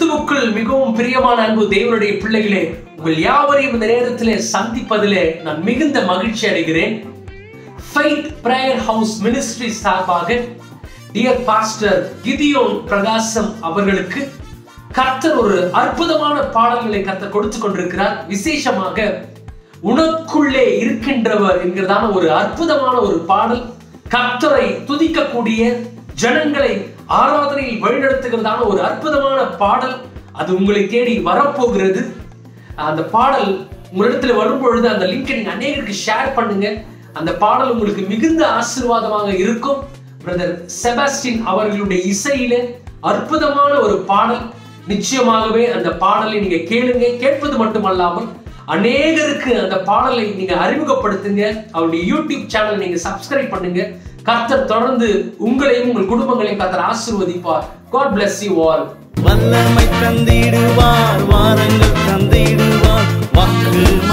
கிறிஸ்துவுக்குள் மிகவும் பிரியமான அன்பு தேவனுடைய பிள்ளைகளே உங்கள் யாவரையும் இந்த நேரத்திலே சந்திப்பதிலே நான் மிகுந்த மகிழ்ச்சி அடைகிறேன் ஃபைட் பிரேயர் ஹவுஸ் மினிஸ்ட்ரி சார்பாக டியர் பாஸ்டர் கிதியோன் பிரகாசம் அவர்களுக்கு கர்த்தர் ஒரு அற்புதமான பாடல்களை கர்த்தர் கொடுத்து கொண்டிருக்கிறார் விசேஷமாக உனக்குள்ளே இருக்கின்றவர் என்கிறதான ஒரு அற்புதமான ஒரு பாடல் கர்த்தரை துதிக்கக்கூடிய ஜனங்களை ஆராதனையில் வழிநடத்துகிறதான ஒரு அற்புதமான பாடல் அது உங்களை தேடி வரப்போகிறது அந்த பாடல் உங்களிடத்துல வரும்பொழுது அந்த லிங்கை நீங்க அநேகருக்கு ஷேர் பண்ணுங்க அந்த பாடல் உங்களுக்கு மிகுந்த ஆசீர்வாதமாக இருக்கும் பிரதர் செபாஸ்டின் அவர்களுடைய இசையில அற்புதமான ஒரு பாடல் நிச்சயமாகவே அந்த பாடலை நீங்க கேளுங்க கேட்பது மட்டுமல்லாமல் அநேகருக்கு அந்த பாடலை நீங்க அறிமுகப்படுத்துங்க அவருடைய யூடியூப் சேனல் நீங்க சப்ஸ்கிரைப் பண்ணுங்க கர்த்தர் தொடர்ந்து உங்களையும் உங்கள் குடும்பங்களையும் கர்த்தர் ஆசீர்வதிப்பார் காட் bless you all வல்லமை தந்திடுவார் வாரங்கள் தந்திடுவார் வாக்கு